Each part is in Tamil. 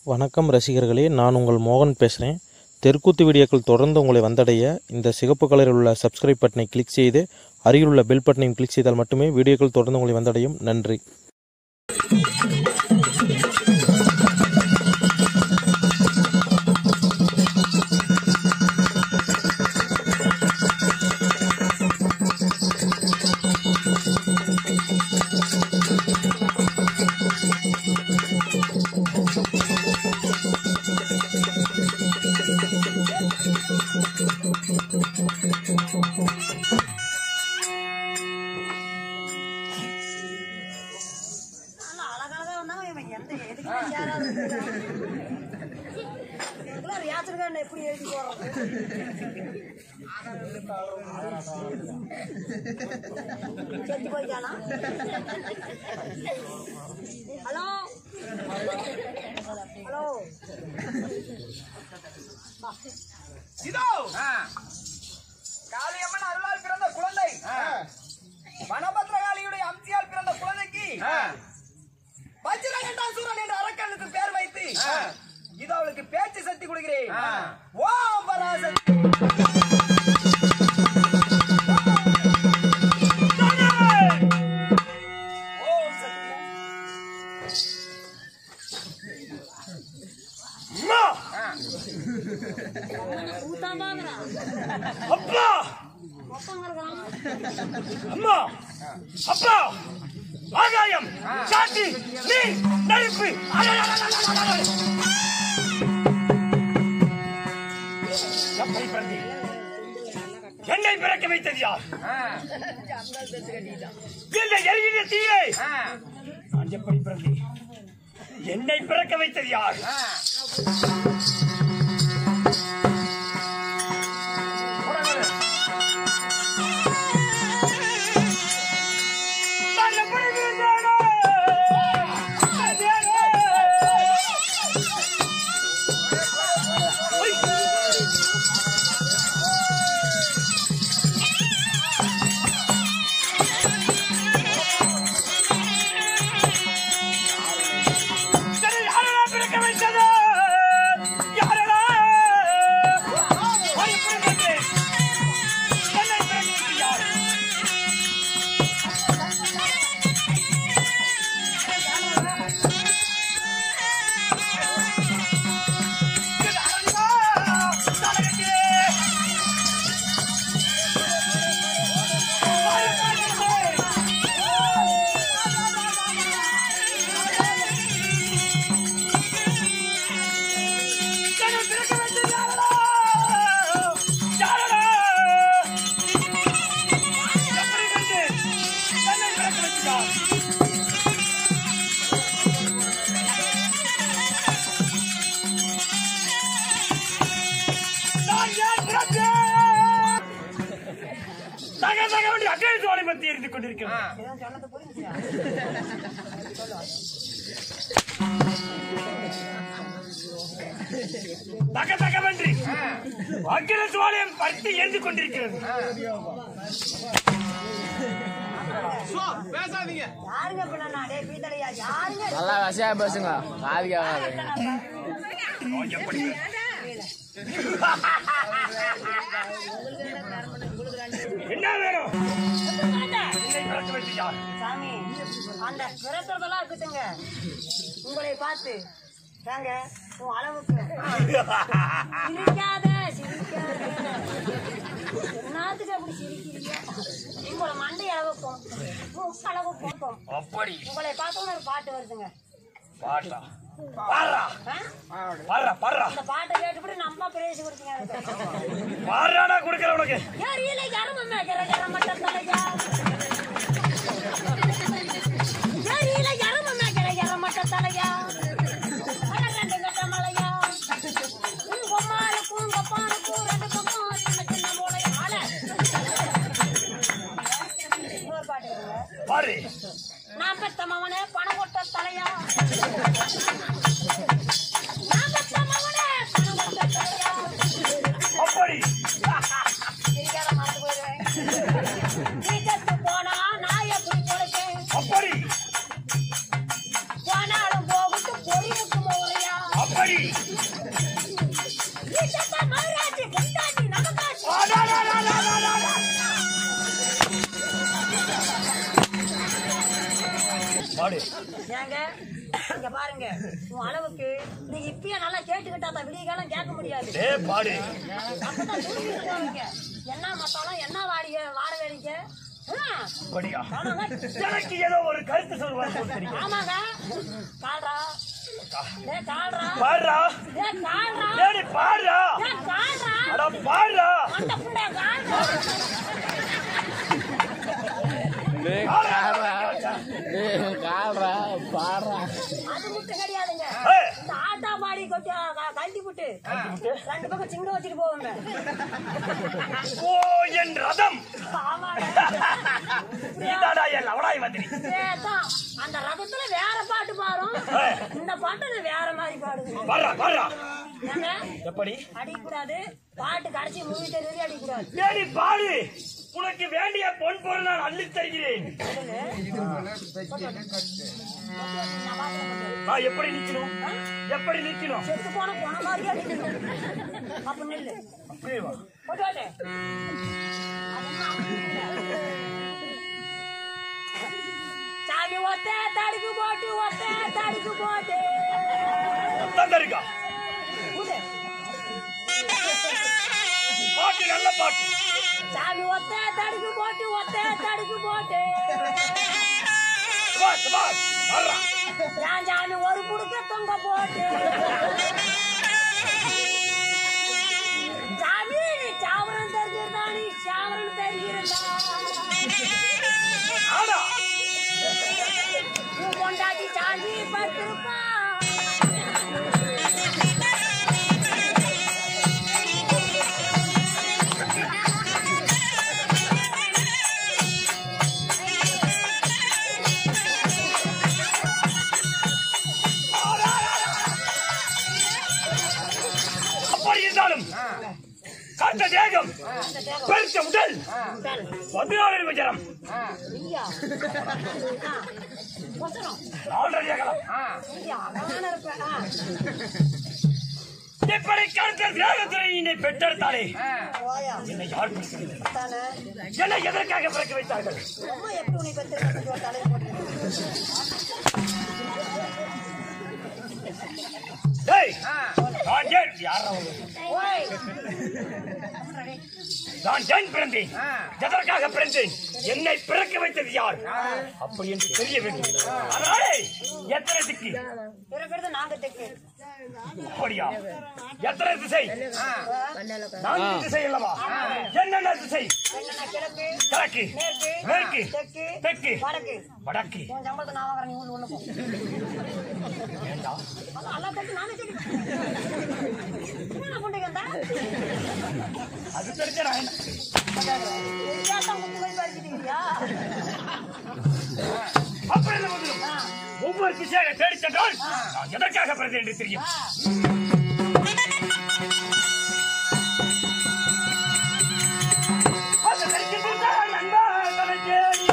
வணக்கம் ரசிகர்களே நான் உங்கள் மோகன் பேசுகிறேன் தெற்குத்து வீடியோக்கள் தொடர்ந்து உங்களை வந்தடைய இந்த சிகப்பு கலரில் உள்ள சப்ஸ்கிரைப் பட்டனை கிளிக் செய்து அருகில் உள்ள பெல் பட்டனையும் கிளிக் செய்தால் மட்டுமே வீடியோக்கள் தொடர்ந்து உங்களை வந்தடையும் நன்றி நல்லா அழகழகா வந்தாங்க இவன் எந்த எதுக்குமே சேராது இதெல்லாம் ரியாசருக்காண்ட எப்படி எழுதி போடுறது செத்து போயிட்டானா ஹலோ ஹலோ இதோ காளியம்மன் அருளால் பிறந்த குழந்தை வனபத்ரகாளியுடைய அம்சியால் பிறந்த குழந்தைக்கு வஜ்ரகண்டாசூரன் என்ற அரக்கனுக்கு பேர் வைத்து இது அவளுக்கு பேச்சு சக்தி கொடுக்கிறேன் ஓம் பராசக்தி ஓம் சக்தி அம்மா! ஊத்தாமாங்கிறான் அப்பா மொத்தங்க இருக்கிறான் அம்மா அப்பா ஆகாயம் சாட்சி நீ நெருப்பு எப்படி பிறந்தீர்? என்னை பிறக்க வைத்தது யார் இந்த எரிகிற தீயை நான் எப்படி பிறந்தேன் என்னை பிறக்க வைத்தது யார் நான் எப்படி பிறந்தேனோ? அதேனோ? ஐ! சரி, யாரெடா பிறக்க வைத்தது? யாரெடா? நான் எப்படி பிறந்தேன்? என்னை பிறக்க வைத்தது யார்? இது அரங்கா, தலையடி. என்னை பிறக்க வைத்தது யாரெடா? யாரெடா? எப்படி பிறந்தேன்? என்னை பிறக்க வைத்தது யார்? நான் ஏன் பிறந்தேன்? தக தக வேண்டிய அக்கறை சோலை பத்தி இருந்து கொண்டிருக்கிறேன் இவன் சொன்னது புரிஞ்சுச்சா தக தக வென்றி அக்கிர சோலையம் பற்றி எரிந்து கொண்டிருக்கிறது யாருங்க பண்ணா டே பீத்தலையா யாருங்க நல்லா வசதியா பேசுங்க காதுக்கு ஆகாது எப்படி என்ன வேணும் என்னை பிறக்க வைத்து யார் சாமி அந்த பிறக்கிறதெல்லாம் இருக்கட்டுங்க உங்களை பார்த்து தாங்க உன் அளவுக்கு சிரிக்காத சிரிக்காத என்னத்துக்கு அப்படி சிரிக்கிறீங்க உங்களை மண்டை அளவு போகும் உங்க அளவு போகும் அப்படி உங்களை பார்த்தோன்னு ஒரு பாட்டு வருதுங்க பாட்டா பாடுறா ஆ? பாடுறா பாடுறா அந்த பாட்டை கேட்டுவிட்டு நம்ம பிரேசி கொடுத்தீங்க எனக்கு. பாடுறாடா கொடுக்குற உனக்கு ஏரியில கரும்பு மேய்க்கிற கரமட்ட தலையா ஏரியில கரும்பு மேய்க்கிற கரமட்ட தலையா ரெண்டு கட்ட மலையா உன் கொம்மாளுக்கும் உங்க அப்பானுக்கும் ரெண்டு பக்கம் சின்ன சின்ன மூளைய ஆள இன்னொரு பாட்டு இருக்குங்க. பாரு நான் பெத்த மவனே பணம் கொட்ட தலையா நான் பெத்த மவனே பணம் கொட்ட தலையா அப்படி சிரிக்காத மறந்து போயிடுவேன் நீ செத்து போ பாடி ஈசப்பா மகராஜி கண்டாட்டி நமக்காட்சி அடாடாடாடாடாடா. பாடு ஏங்க இங்க பாருங்க உன் அளவுக்கு நீங்க இப்பயே நல்லா கேட்டுக்கிட்டா தான் விடிய காலம் கேட்க முடியாது ஏ பாடு அப்பதான் தூங்கிட்டு போவீங்க என்ன மத்தாலும் என்ன வாடிய வாட வேடிக்க படியா எனக்கு ஏதோ ஒரு கருத்து சொல்லுவார் தெரியும் ஆமாங்க கால்ரா ஏ கால்ரா பாடுறா ஏ கால்ரா ஏடி பாடுறா ஏ கால்ரா அட பாடுறா அந்த புள்ள கால்ரா டேய் காடுறா டேய் காடுறா பாடுறா அது மட்டும் கிடையாதுங்க ஏய், இந்த ஆட்டா மாடி கொட்டி க- கழட்டி போட்டு ரெண்டு பக்கம் சிங்க வச்சுட்டு போவோங்க ஓ என் ரதம் ஆமாங்க நீதாடா என் லவடாய் மந்திரி ஏதான், அந்த ரதத்துல வேற பாட்டு பாடும் இந்த பாட்டு வேற மாதிரி பாடுது பாடுறா பாடுறா ஏங்க எப்படி அடிக்கக்கூடாது பாட்டு கடைசி மூவி தெரியுது அடிக்கக்கூடாது ஏடி பாடு உனக்கு வேண்டிய பொன் பொருள் நான் அள்ளி தருகிறேன் நான் எப்படி நிக்கணும் எப்படி நிக்கணும் செத்து போன போன மாதிரியே அடிக்கணும் அப்ப நெல்லு அப்படியே வா. போட்டு வாட்டு. அது என்ன அப்படி இல்லை. சாமி ஒத்த தடுக்கு போட்டு ஒத்த தடுக்கு போட்டு ரத்தம் இருக்கா ஊது. பாட்டு நல்ல பாட்டு சாமி ஒத்த தடுக்கு போட்டு ஒத்த தடுக்கு போட்டு சுபாஷ் சுபாஷ் பாடுறா நான் சாமி ஒரு புடுக்க தொங்க போட்டு சாமி நீ சாவரம் தெரிஞ்சிருந்தா நீ சாவரம் தெரிஞ்சிருந்தா ஆடா உன் பொண்டாட்டி சாமி பத்திருப்பா அப்படி இருந்தாலும் கட்ட தேகம் பெருத்த உடல் பதினாறு விஜயம் ஐயா வசனம் நாலரை அகலம் ஐயா நான் இருப்பேன் ஆ. இப்படி கருத்த தேகத்தினை என்னை பெற்றெடுத்தாலே ஓயா என்னை யார் பிடிக்கவில்லை தானே என்னை எதற்காக பிறக்க வைத்தார்கள் அம்மா எப்படி உன்னை பத்தி ஒரு தலையில போட்டு டேய் நான் ஏன் யாரா அவங்க? ஓய் நான் ஏன் பிறந்தேன் எதற்காக பிறந்தேன் என்னை பிறக்க வைத்தது யார் அப்படி என்று தெரிய வேண்டும் அதனாலே எத்தனை திக்கு இருக்கிறது நாங்க தெற்கு அப்படியா எத்தனை திசை நான்கு திசை அல்லவா என்னென்ன திசை என்னென்ன கிழக்கு கிழக்கு மேற்கு மேற்கு தெற்கு தெற்கு வடக்கு வடக்கு உன் சம்பளத்தை நான் வாங்குறேன் நீ ஒண்ணு ஒண்ணு போ அதான் எல்லா தெற்கு நானே தெற்கு என்ன பண்ணிட்டு வந்தா அது தெரிஞ்ச நான் என்ன? வித்தியாசம் முத்து போய் படிச்சிட்டீங்களா அப்படி இருந்த போதிலும் ஒவ்வொரு திசையாக தேடி சென்றால் நான் எதற்காக பிறந்தேன் என்று தெரியும் அது கிடைக்கின்றால் நண்பா, தன்னை தேடி.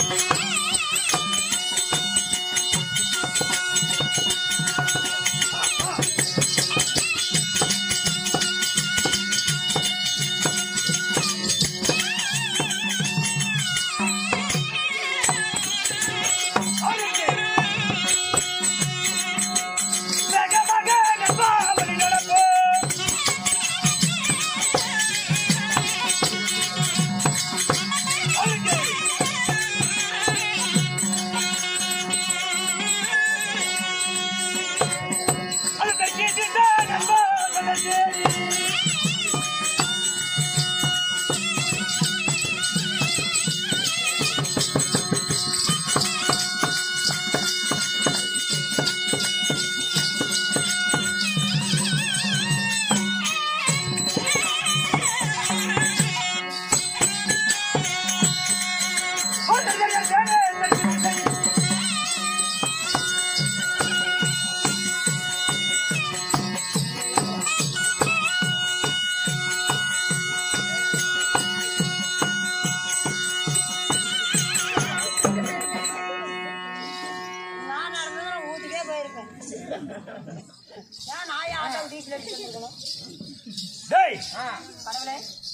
அவனுக்கு வேகமாக நண்பா, வழி நடப்போம். வீட்டுல எடுத்து வச்சிருக்கணும் டேய் கடவுளே